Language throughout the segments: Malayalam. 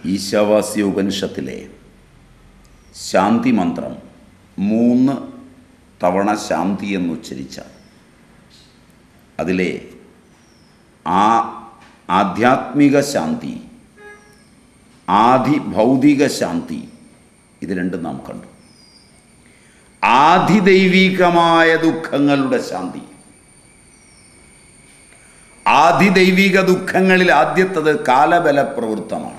ഈശാവാസ്യ ഉപനിഷത്തിലെ ശാന്തി മന്ത്രം മൂന്ന് തവണ ശാന്തി എന്നുച്ചരിച്ച അതിലെ ആ ആധ്യാത്മിക ശാന്തി ആദി ഭൗതിക ശാന്തി ഇത് രണ്ടും നാം കണ്ടു ആധിദൈവികമായ ദുഃഖങ്ങളുടെ ശാന്തി ആധിദൈവിക ദുഃഖങ്ങളിൽ ആദ്യത്തത് കാലബല പ്രവൃത്തമാണ്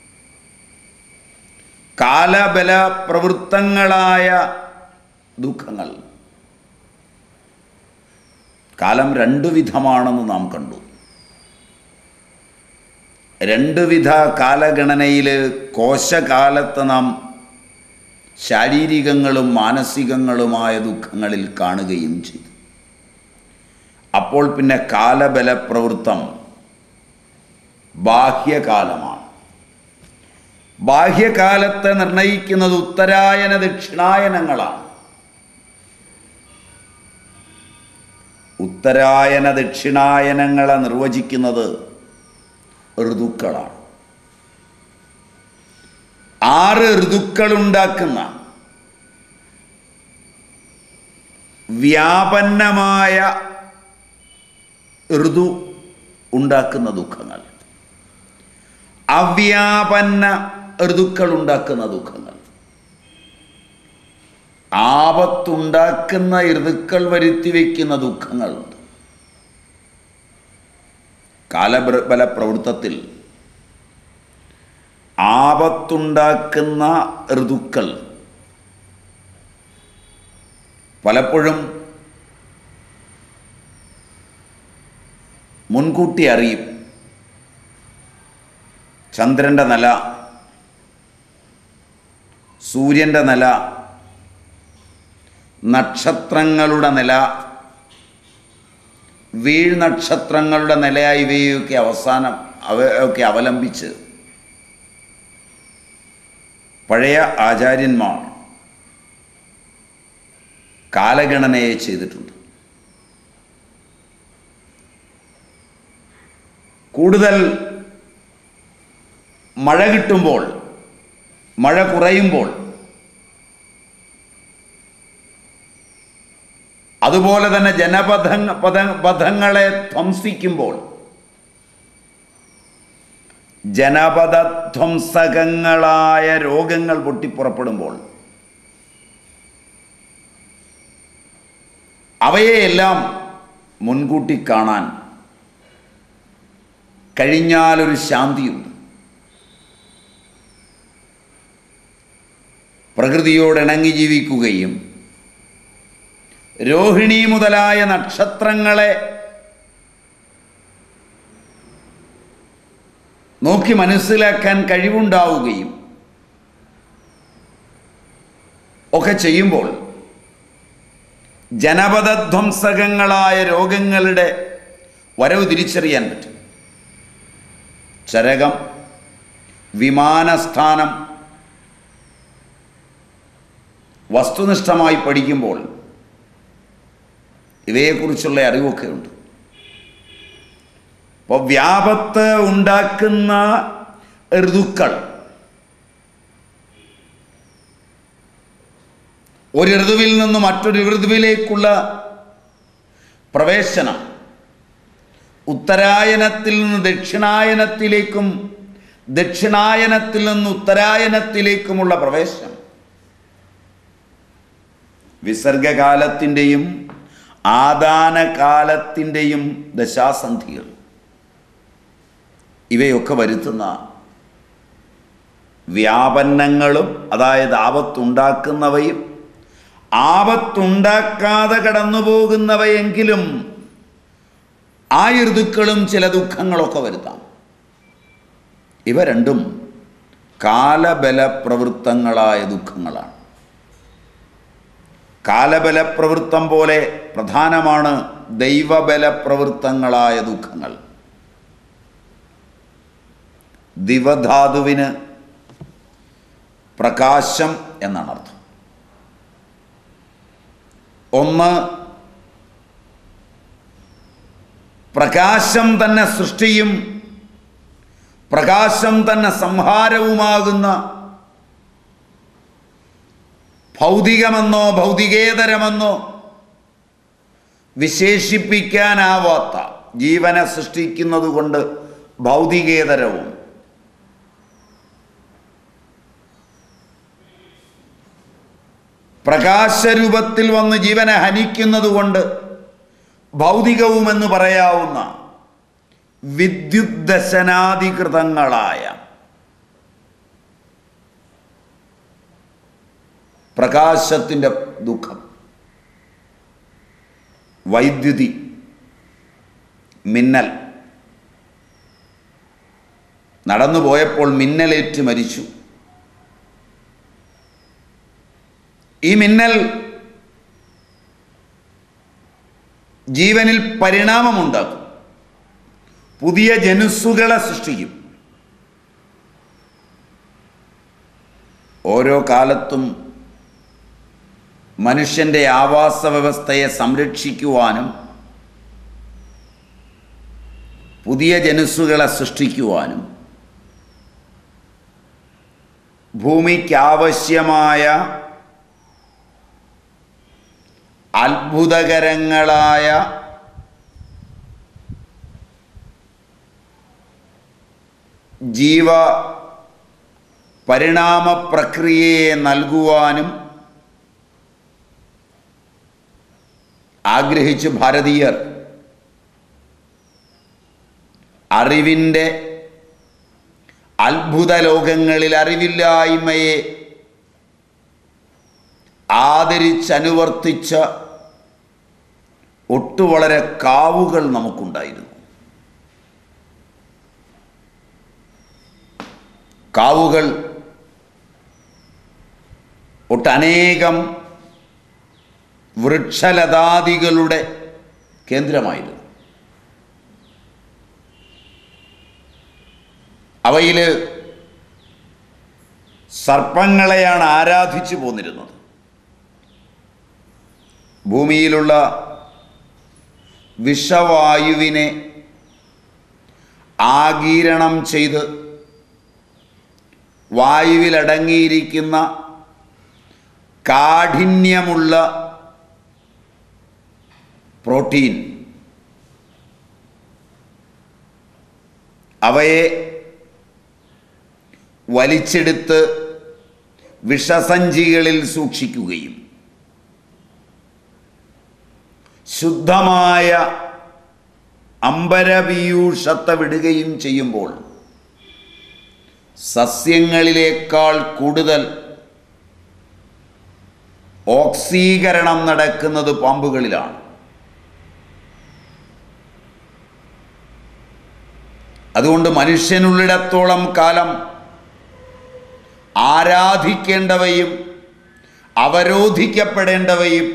കാലബല പ്രവൃത്തങ്ങളായ ദുഃഖങ്ങൾ കാലം രണ്ടു വിധമാണെന്ന് നാം കണ്ടു രണ്ട് വിധ കാലഗണനയിൽ കോശകാലത്ത് നാം ശാരീരികങ്ങളും മാനസികങ്ങളുമായ ദുഃഖങ്ങളിൽ കാണുകയും ചെയ്തു അപ്പോൾ പിന്നെ കാലബല പ്രവൃത്തം ബാഹ്യകാലമാണ് ബാഹ്യകാലത്തെ നിർണയിക്കുന്നത് ഉത്തരായന ദക്ഷിണായനങ്ങളാണ് ഉത്തരായന ദക്ഷിണായനങ്ങളെ നിർവചിക്കുന്നത് ഋതുക്കളാണ് ആറ് ഋതുക്കളുണ്ടാക്കുന്ന വ്യാപന്നമായ ഋതു ഉണ്ടാക്കുന്ന ദുഃഖങ്ങൾ അവ്യാപന്ന ഋതുക്കൾ ഉണ്ടാക്കുന്ന ദുഃഖങ്ങൾ ആപത്തുണ്ടാക്കുന്ന ഋതുക്കൾ വരുത്തി വയ്ക്കുന്ന ദുഃഖങ്ങളുണ്ട് കാലബല പ്രവൃത്തത്തിൽ ആപത്തുണ്ടാക്കുന്ന ഋതുക്കൾ പലപ്പോഴും മുൻകൂട്ടി അറിയും ചന്ദ്രൻ്റെ നില സൂര്യൻ്റെ നില നക്ഷത്രങ്ങളുടെ നില വീഴ്നക്ഷത്രങ്ങളുടെ നിലയായി ഇവയൊക്കെ അവസാനം അവയൊക്കെ അവലംബിച്ച് പഴയ ആചാര്യന്മാർ കാലഗണനയെ ചെയ്തിട്ടുണ്ട് കൂടുതൽ മഴ കിട്ടുമ്പോൾ മഴ കുറയുമ്പോൾ അതുപോലെ തന്നെ ജനപഥ പദ പഥങ്ങളെ ധ്വംസിക്കുമ്പോൾ ജനപദധ്വംസകങ്ങളായ രോഗങ്ങൾ പൊട്ടിപ്പുറപ്പെടുമ്പോൾ അവയെയെല്ലാം മുൻകൂട്ടി കാണാൻ കഴിഞ്ഞാലൊരു ശാന്തിയുണ്ട് പ്രകൃതിയോടിണങ്ങി ജീവിക്കുകയും രോഹിണി മുതലായ നക്ഷത്രങ്ങളെ നോക്കി മനസ്സിലാക്കാൻ കഴിവുണ്ടാവുകയും ഒക്കെ ചെയ്യുമ്പോൾ ജനപദധ്വംസകങ്ങളായ രോഗങ്ങളുടെ വരവ് തിരിച്ചറിയാൻ പറ്റും ചരകം വിമാനസ്ഥാനം വസ്തുനിഷ്ഠമായി പഠിക്കുമ്പോൾ ഇവയെക്കുറിച്ചുള്ള അറിവൊക്കെ ഉണ്ട് അപ്പോൾ വ്യാപത്ത് ഉണ്ടാക്കുന്ന ഋതുക്കൾ ഒരു ഋതുവിൽ നിന്ന് മറ്റൊരു ഋതുവിലേക്കുള്ള പ്രവേശനം ഉത്തരായനത്തിൽ നിന്ന് ദക്ഷിണായനത്തിലേക്കും ദക്ഷിണായനത്തിൽ നിന്ന് ഉത്തരായനത്തിലേക്കുമുള്ള പ്രവേശനം വിസർഗകാലത്തിൻ്റെയും ആദാനകാലത്തിൻ്റെയും ദശാസന്ധികൾ ഇവയൊക്കെ വരുത്തുന്ന വ്യാപന്നങ്ങളും അതായത് ആപത്തുണ്ടാക്കുന്നവയും ആപത്തുണ്ടാക്കാതെ കടന്നു പോകുന്നവയെങ്കിലും ആ ഋതുക്കളും ചില ദുഃഖങ്ങളൊക്കെ വരുത്താം ഇവ രണ്ടും കാലബല പ്രവൃത്തങ്ങളായ ദുഃഖങ്ങളാണ് കാലബല പ്രവൃത്തം പോലെ പ്രധാനമാണ് ദൈവബല പ്രവൃത്തങ്ങളായ ദുഃഖങ്ങൾ ദിവധാതുവിന് പ്രകാശം എന്നാണ് അർത്ഥം ഒന്ന് പ്രകാശം തന്നെ സൃഷ്ടിയും പ്രകാശം തന്നെ സംഹാരവുമാകുന്ന ഭൗതികമെന്നോ ഭൗതികേതരമെന്നോ വിശേഷിപ്പിക്കാനാവാത്ത ജീവനെ സൃഷ്ടിക്കുന്നത് കൊണ്ട് ഭൗതികേതരവും പ്രകാശരൂപത്തിൽ വന്ന് ജീവനെ ഹനിക്കുന്നത് കൊണ്ട് ഭൗതികവുമെന്ന് പറയാവുന്ന വിദ്യുദ്ദശനാധികൃതങ്ങളായ പ്രകാശത്തിൻ്റെ ദുഃഖം വൈദ്യുതി മിന്നൽ നടന്നു പോയപ്പോൾ മിന്നലേറ്റ് മരിച്ചു ഈ മിന്നൽ ജീവനിൽ പരിണാമമുണ്ടാക്കും പുതിയ ജനുസ്സുകളെ സൃഷ്ടിക്കും ഓരോ കാലത്തും മനുഷ്യൻ്റെ ആവാസ വ്യവസ്ഥയെ സംരക്ഷിക്കുവാനും പുതിയ ജനുസ്സുകളെ സൃഷ്ടിക്കുവാനും ഭൂമിക്കാവശ്യമായ അത്ഭുതകരങ്ങളായ ജീവ പരിണാമ പ്രക്രിയയെ നൽകുവാനും ആഗ്രഹിച്ചു ഭാരതീയർ അറിവിൻ്റെ അത്ഭുത ലോകങ്ങളിൽ അറിവില്ലായ്മയെ ആദരിച്ചനുവർത്തിച്ച ഒട്ടു വളരെ കാവുകൾ നമുക്കുണ്ടായിരുന്നു കാവുകൾ ഒട്ടനേകം വൃക്ഷലതാദികളുടെ കേന്ദ്രമായിരുന്നു അവയിൽ സർപ്പങ്ങളെയാണ് ആരാധിച്ചു പോന്നിരുന്നത് ഭൂമിയിലുള്ള വിഷവായുവിനെ ആഗീരണം ചെയ്ത് വായുവിലടങ്ങിയിരിക്കുന്ന കാഠിന്യമുള്ള പ്രോട്ടീൻ അവയെ വലിച്ചെടുത്ത് വിഷസഞ്ചികളിൽ സൂക്ഷിക്കുകയും ശുദ്ധമായ അമ്പരപീയൂഷത്തെ വിടുകയും ചെയ്യുമ്പോൾ സസ്യങ്ങളിലേക്കാൾ കൂടുതൽ ഓക്സീകരണം നടക്കുന്നത് പാമ്പുകളിലാണ് അതുകൊണ്ട് മനുഷ്യനുള്ളിടത്തോളം കാലം ആരാധിക്കേണ്ടവയും അവരോധിക്കപ്പെടേണ്ടവയും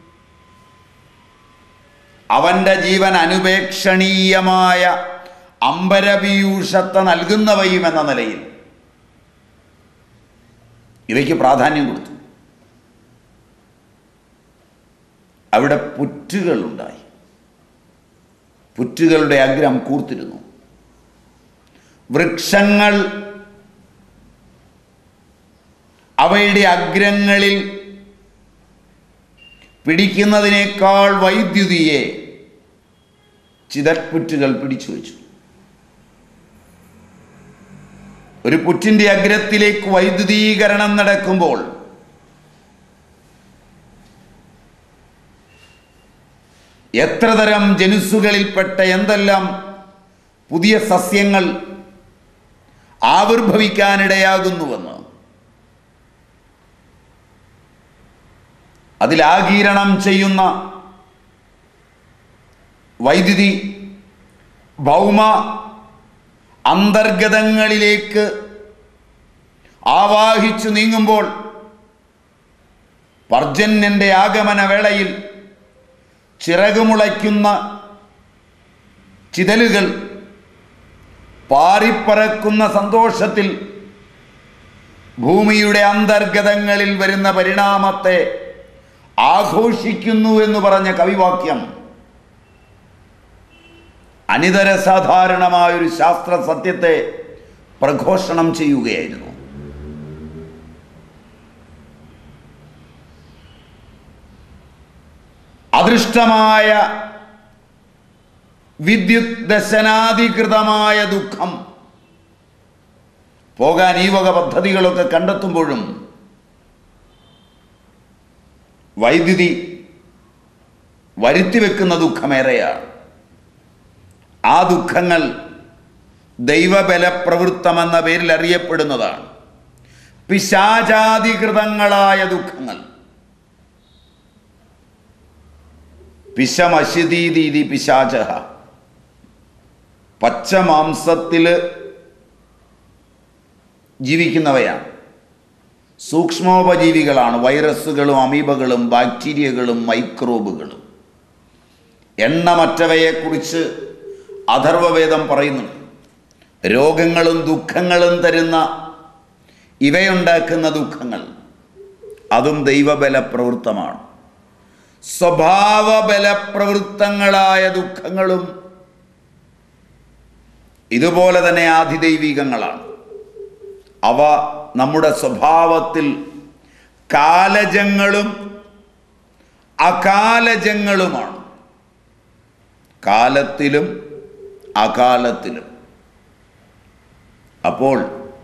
അവൻ്റെ ജീവൻ അനുപേക്ഷണീയമായ അമ്പരപീയൂഷത്തെ നൽകുന്നവയും എന്ന നിലയിൽ ഇവയ്ക്ക് പ്രാധാന്യം കൊടുത്തു അവിടെ പുറ്റുകളുണ്ടായി പുറ്റുകളുടെ അഗ്രം കൂർത്തിരുന്നു വൃക്ഷങ്ങൾ അവയുടെ അഗ്രങ്ങളിൽ പിടിക്കുന്നതിനേക്കാൾ വൈദ്യുതിയെ ചിതൽപുറ്റുകൾ പിടിച്ചു വച്ചു ഒരു പുറ്റിൻ്റെ അഗ്രത്തിലേക്ക് വൈദ്യുതീകരണം നടക്കുമ്പോൾ എത്ര തരം ജനുസ്സുകളിൽപ്പെട്ട എന്തെല്ലാം പുതിയ സസ്യങ്ങൾ ആവിർഭവിക്കാനിടയാകുന്നുവെന്ന് അതിലാഗീരണം ചെയ്യുന്ന വൈദ്യുതി ഭൗമ അന്തർഗതങ്ങളിലേക്ക് ആവാഹിച്ചു നീങ്ങുമ്പോൾ പർജന്യൻ്റെ ആഗമന വേളയിൽ ചിറകുമുളയ്ക്കുന്ന ചിതലുകൾ പാറിപ്പറക്കുന്ന സന്തോഷത്തിൽ ഭൂമിയുടെ അന്തർഗതങ്ങളിൽ വരുന്ന പരിണാമത്തെ ആഘോഷിക്കുന്നു എന്ന് പറഞ്ഞ കവിവാക്യം അനിതര സാധാരണമായൊരു ശാസ്ത്ര സത്യത്തെ പ്രഘോഷണം ചെയ്യുകയായിരുന്നു അദൃഷ്ടമായ വിദ്യുത് ദശനാധികൃതമായ ദുഃഖം പോകാൻ ഈ വക പദ്ധതികളൊക്കെ കണ്ടെത്തുമ്പോഴും വൈദ്യുതി വരുത്തിവെക്കുന്ന ദുഃഖമേറെയാണ് ആ ദുഃഖങ്ങൾ ദൈവബല പ്രവൃത്തമെന്ന പേരിൽ അറിയപ്പെടുന്നതാണ് പിശാചാധികൃതങ്ങളായ ദുഃഖങ്ങൾ പിശമശിതീതി പിശാച പച്ചമാംസത്തിൽ ജീവിക്കുന്നവയാണ് സൂക്ഷ്മോപജീവികളാണ് വൈറസുകളും അമീബകളും ബാക്ടീരിയകളും മൈക്രോബുകളും എണ്ണമറ്റവയെക്കുറിച്ച് അഥർവവേദം പറയുന്നുണ്ട് രോഗങ്ങളും ദുഃഖങ്ങളും തരുന്ന ഇവയുണ്ടാക്കുന്ന ദുഃഖങ്ങൾ അതും ദൈവബല പ്രവൃത്തമാണ് സ്വഭാവബലപ്രവൃത്തങ്ങളായ ദുഃഖങ്ങളും ഇതുപോലെ തന്നെ ആധിദൈവികങ്ങളാണ് അവ നമ്മുടെ സ്വഭാവത്തിൽ കാലജങ്ങളും അകാലജങ്ങളുമാണ് കാലത്തിലും അകാലത്തിലും അപ്പോൾ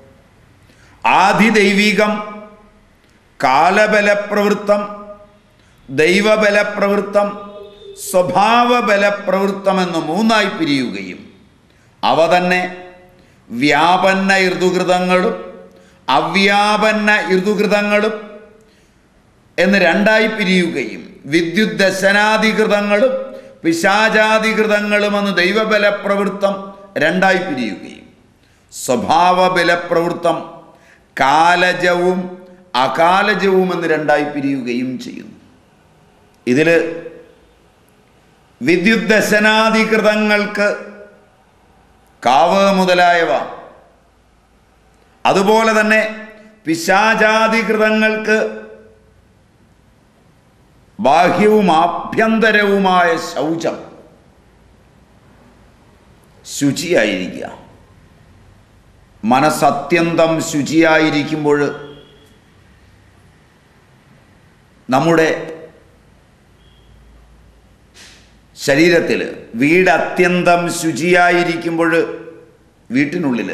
ആധിദൈവികം കാലബലപ്രവൃത്തം ദൈവബലപ്രവൃത്തം സ്വഭാവബലപ്രവൃത്തം എന്ന് മൂന്നായി പിരിയുകയും അവ തന്നെ വ്യാപന്ന ഋതുകൃതങ്ങളും അവ്യാപന്ന ഋതുകൃതങ്ങളും എന്ന് രണ്ടായി പിരിയുകയും വിദ്യുത് ദശനാധികൃതങ്ങളും പിശാചാധികൃതങ്ങളുമെന്ന് ദൈവബലപ്രവൃത്തം രണ്ടായി പിരിയുകയും സ്വഭാവബലപ്രവൃത്തം കാലജവും അകാലജവും എന്ന് രണ്ടായി പിരിയുകയും ചെയ്യുന്നു ഇതിൽ വിദ്യുത് ദശനാധികൃതങ്ങൾക്ക് കാവ് മുതലായവ അതുപോലെ തന്നെ പിശാചാധികൃതങ്ങൾക്ക് ബാഹ്യവും ആഭ്യന്തരവുമായ ശൗചം ശുചിയായിരിക്കുക മനസ്സത്യന്തം ശുചിയായിരിക്കുമ്പോൾ നമ്മുടെ ശരീരത്തിൽ വീട് അത്യന്തം ശുചിയായിരിക്കുമ്പോൾ വീട്ടിനുള്ളിൽ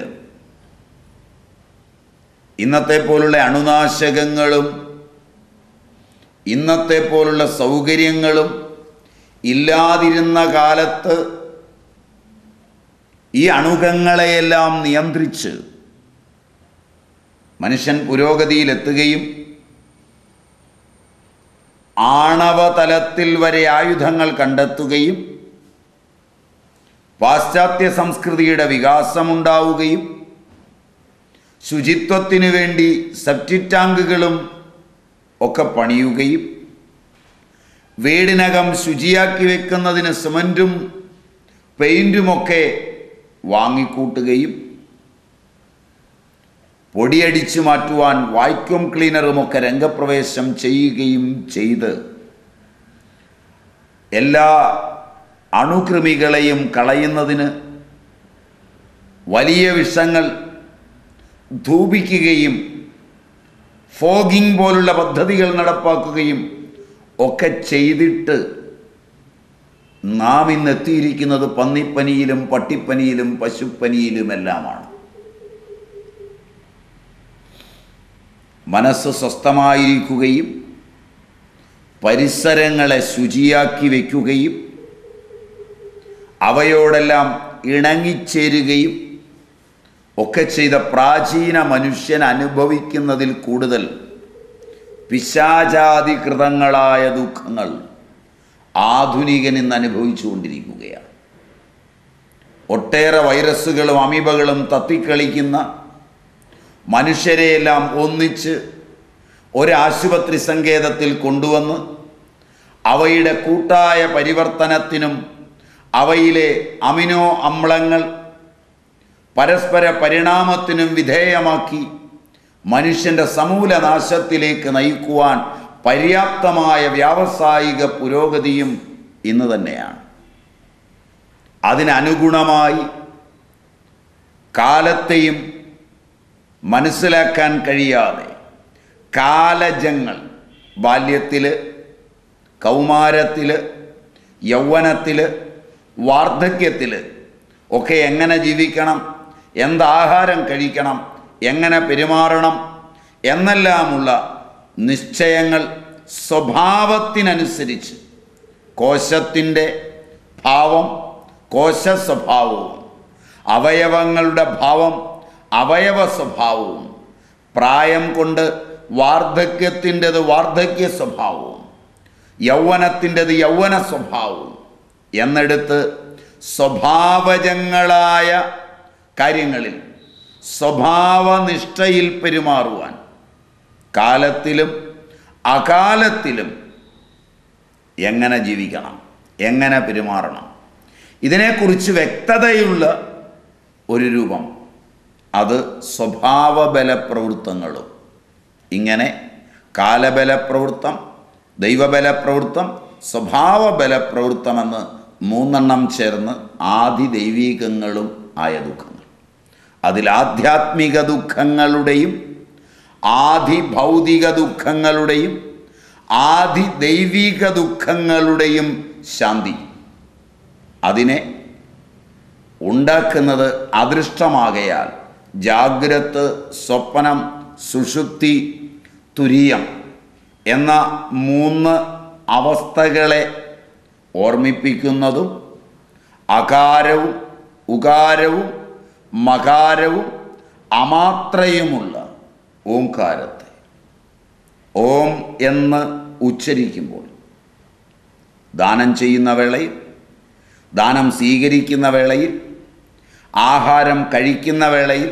ഇന്നത്തെ പോലുള്ള അണുനാശകങ്ങളും ഇന്നത്തെ പോലുള്ള സൗകര്യങ്ങളും ഇല്ലാതിരുന്ന കാലത്ത് ഈ അണുകങ്ങളെയെല്ലാം നിയന്ത്രിച്ച് മനുഷ്യൻ പുരോഗതിയിലെത്തുകയും ആണവതലത്തിൽ വരെ ആയുധങ്ങൾ കണ്ടെത്തുകയും പാശ്ചാത്യ സംസ്കൃതിയുടെ വികാസമുണ്ടാവുകയും ശുചിത്വത്തിനു വേണ്ടി സെപ്റ്റിക് ടാങ്കുകളും ഒക്കെ പണിയുകയും വീടിനകം ശുചിയാക്കി വെക്കുന്നതിന് സിമൻറ്റും പെയിൻറ്റുമൊക്കെ വാങ്ങിക്കൂട്ടുകയും പൊടിയടിച്ചു മാറ്റുവാൻ വാക്യൂം ക്ലീനറുമൊക്കെ രംഗപ്രവേശം ചെയ്യുകയും ചെയ്ത് എല്ലാ അണുകൃമികളെയും കളയുന്നതിന് വലിയ വിഷങ്ങൾ ധൂപിക്കുകയും ഫോഗിംഗ് പോലുള്ള പദ്ധതികൾ നടപ്പാക്കുകയും ഒക്കെ ചെയ്തിട്ട് നാം ഇന്ന് എത്തിയിരിക്കുന്നത് പന്നിപ്പനിയിലും പട്ടിപ്പനിയിലും പശുപ്പനിയിലുമെല്ലാമാണ് മനസ്സ് സ്വസ്ഥമായിരിക്കുകയും പരിസരങ്ങളെ ശുചിയാക്കി വയ്ക്കുകയും അവയോടെല്ലാം ഇണങ്ങിച്ചേരുകയും ഒക്കെ ചെയ്ത പ്രാചീന മനുഷ്യൻ അനുഭവിക്കുന്നതിൽ കൂടുതൽ പിശാചാതികൃതങ്ങളായ ദുഃഖങ്ങൾ ആധുനികൻ ഇന്ന് അനുഭവിച്ചുകൊണ്ടിരിക്കുകയാണ് ഒട്ടേറെ വൈറസുകളും അമീബകളും തത്തിക്കളിക്കുന്ന മനുഷ്യരെയെല്ലാം ഒന്നിച്ച് ഒരാശുപത്രി സങ്കേതത്തിൽ കൊണ്ടുവന്ന് അവയുടെ കൂട്ടായ പരിവർത്തനത്തിനും അവയിലെ അമിനോ അമ്ലങ്ങൾ പരസ്പര പരിണാമത്തിനും വിധേയമാക്കി മനുഷ്യൻ്റെ സമൂല നാശത്തിലേക്ക് നയിക്കുവാൻ പര്യാപ്തമായ വ്യാവസായിക പുരോഗതിയും ഇന്ന് തന്നെയാണ് അതിനനുഗുണമായി കാലത്തെയും മനസ്സിലാക്കാൻ കഴിയാതെ കാലജങ്ങൾ ബാല്യത്തിൽ കൗമാരത്തിൽ യൗവനത്തിൽ വാർദ്ധക്യത്തിൽ ഒക്കെ എങ്ങനെ ജീവിക്കണം എന്താഹാരം കഴിക്കണം എങ്ങനെ പെരുമാറണം എന്നെല്ലാമുള്ള നിശ്ചയങ്ങൾ സ്വഭാവത്തിനനുസരിച്ച് കോശത്തിൻ്റെ ഭാവം കോശ സ്വഭാവവും അവയവങ്ങളുടെ ഭാവം അവയവ സ്വഭാവവും പ്രായം കൊണ്ട് വാർദ്ധക്യത്തിൻ്റെത് വാർദ്ധക്യ സ്വഭാവവും യൗവനത്തിൻ്റെത് യൗവന സ്വഭാവവും എന്നെടുത്ത് സ്വഭാവജങ്ങളായ കാര്യങ്ങളിൽ സ്വഭാവനിഷ്ഠയിൽ പെരുമാറുവാൻ കാലത്തിലും അകാലത്തിലും എങ്ങനെ ജീവിക്കണം എങ്ങനെ പെരുമാറണം ഇതിനെക്കുറിച്ച് വ്യക്തതയുള്ള ഒരു രൂപം അത് സ്വഭാവബല പ്രവൃത്തങ്ങളും ഇങ്ങനെ കാലബല പ്രവൃത്തം ദൈവബല പ്രവൃത്തം സ്വഭാവബല പ്രവൃത്തമെന്ന് മൂന്നെണ്ണം ചേർന്ന് ആദി ദൈവീകങ്ങളും ആയ ദുഃഖങ്ങൾ അതിൽ ആധ്യാത്മിക ദുഃഖങ്ങളുടെയും ആദി ഭൗതിക ദുഃഖങ്ങളുടെയും ആദി ദൈവിക ദുഃഖങ്ങളുടെയും ശാന്തി അതിനെ ഉണ്ടാക്കുന്നത് അദൃഷ്ടമാകയാൽ ജാഗ്രത് സ്വപ്നം സുഷുപ്തി തുരീയം എന്ന മൂന്ന് അവസ്ഥകളെ ഓർമ്മിപ്പിക്കുന്നതും അകാരവും ഉകാരവും മകാരവും അമാത്രയുമുള്ള ഓംകാരത്തെ ഓം എന്ന് ഉച്ചരിക്കുമ്പോൾ ദാനം ചെയ്യുന്ന വേളയിൽ ദാനം സ്വീകരിക്കുന്ന വേളയിൽ ആഹാരം കഴിക്കുന്ന വേളയിൽ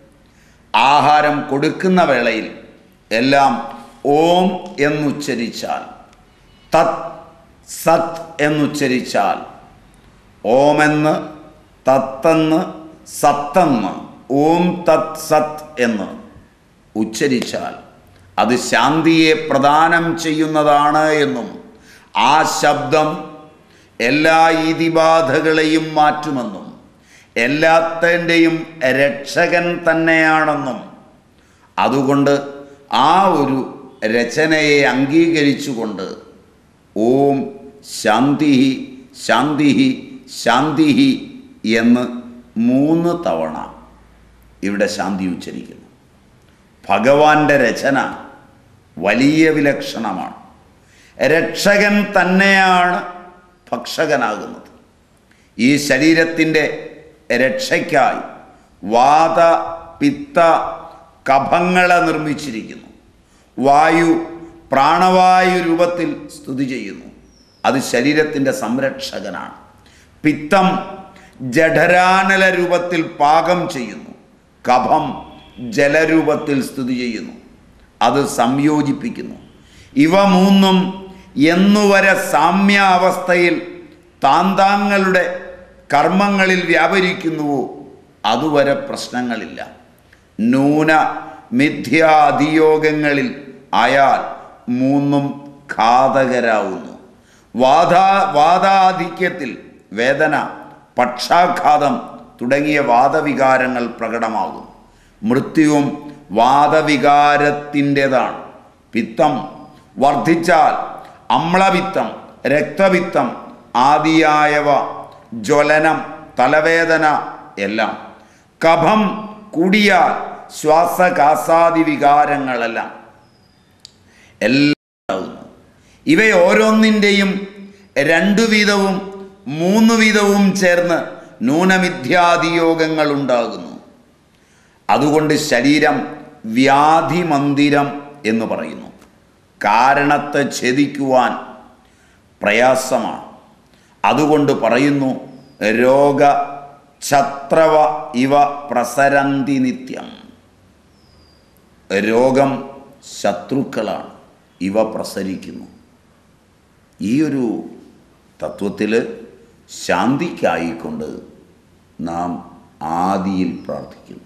ആഹാരം കൊടുക്കുന്ന വേളയിൽ എല്ലാം ഓം എന്നുച്ചരിച്ചാൽ തത് സത് എന്നുച്ചരിച്ചാൽ ഓമെന്ന് തത്തെന്ന് സത്തെന്ന് ഓം തത് സത് എന്ന് ഉച്ചരിച്ചാൽ അത് ശാന്തിയെ പ്രദാനം ചെയ്യുന്നതാണ് എന്നും ആ ശബ്ദം എല്ലാ ഈതിബാധകളെയും മാറ്റുമെന്നും എല്ലാത്തിൻ്റെയും രക്ഷകൻ തന്നെയാണെന്നും അതുകൊണ്ട് ആ ഒരു രചനയെ അംഗീകരിച്ചുകൊണ്ട് ഓം ശാന്തി ശാന്തി ശാന്തി എന്ന് മൂന്ന് തവണ ഇവിടെ ശാന്തി ഉച്ചരിക്കുന്നു ഭഗവാന്റെ രചന വലിയ വിലക്ഷണമാണ് രക്ഷകൻ തന്നെയാണ് ഭക്ഷകനാകുന്നത് ഈ ശരീരത്തിൻ്റെ രക്ഷയ്ക്കായി വാത പിത്ത കഫങ്ങളെ നിർമ്മിച്ചിരിക്കുന്നു വായു പ്രാണവായു രൂപത്തിൽ സ്തുതി ചെയ്യുന്നു അത് ശരീരത്തിൻ്റെ സംരക്ഷകനാണ് പിത്തം ജഠരാനല രൂപത്തിൽ പാകം ചെയ്യുന്നു കഫം ജലരൂപത്തിൽ സ്ഥിതി ചെയ്യുന്നു അത് സംയോജിപ്പിക്കുന്നു ഇവ മൂന്നും എന്നുവരെ സാമ്യാവസ്ഥയിൽ താന്താങ്ങളുടെ കർമ്മങ്ങളിൽ വ്യാപരിക്കുന്നുവോ അതുവരെ പ്രശ്നങ്ങളില്ല നൂന മിഥ്യാധിയോഗങ്ങളിൽ ആയാൽ മൂന്നും ഘാതകരാവുന്നു വാദാ വാദാധിക്യത്തിൽ വേദന പക്ഷാഘാതം തുടങ്ങിയ വാദവികാരങ്ങൾ പ്രകടമാകും മൃത്യുവും വാദവികാരത്തിൻ്റെതാണ് പിത്തം വർദ്ധിച്ചാൽ അമ്ലപിത്തം രക്തപിത്തം ആദിയായവ ജ്വലനം തലവേദന എല്ലാം കഫം കൂടിയാൽ ശ്വാസകാസാദി വികാരങ്ങളെല്ലാം എല്ലാം ഉണ്ടാകുന്നു ഇവയോരോന്നിൻ്റെയും രണ്ടു വീതവും മൂന്ന് വീതവും ചേർന്ന് ന്യൂനമിഥ്യാധിയോഗങ്ങൾ ഉണ്ടാകുന്നു അതുകൊണ്ട് ശരീരം വ്യാധി മന്ദിരം എന്ന് പറയുന്നു കാരണത്തെ ഛേദിക്കുവാൻ പ്രയാസമാണ് അതുകൊണ്ട് പറയുന്നു രോഗ ഛത്രവ ഇവ പ്രസരന്തി നിത്യം രോഗം ശത്രുക്കളാണ് ഇവ പ്രസരിക്കുന്നു ഈ ഒരു തത്വത്തിൽ ശാന്തിക്കായിക്കൊണ്ട് നാം ആദിയിൽ പ്രാർത്ഥിക്കുന്നു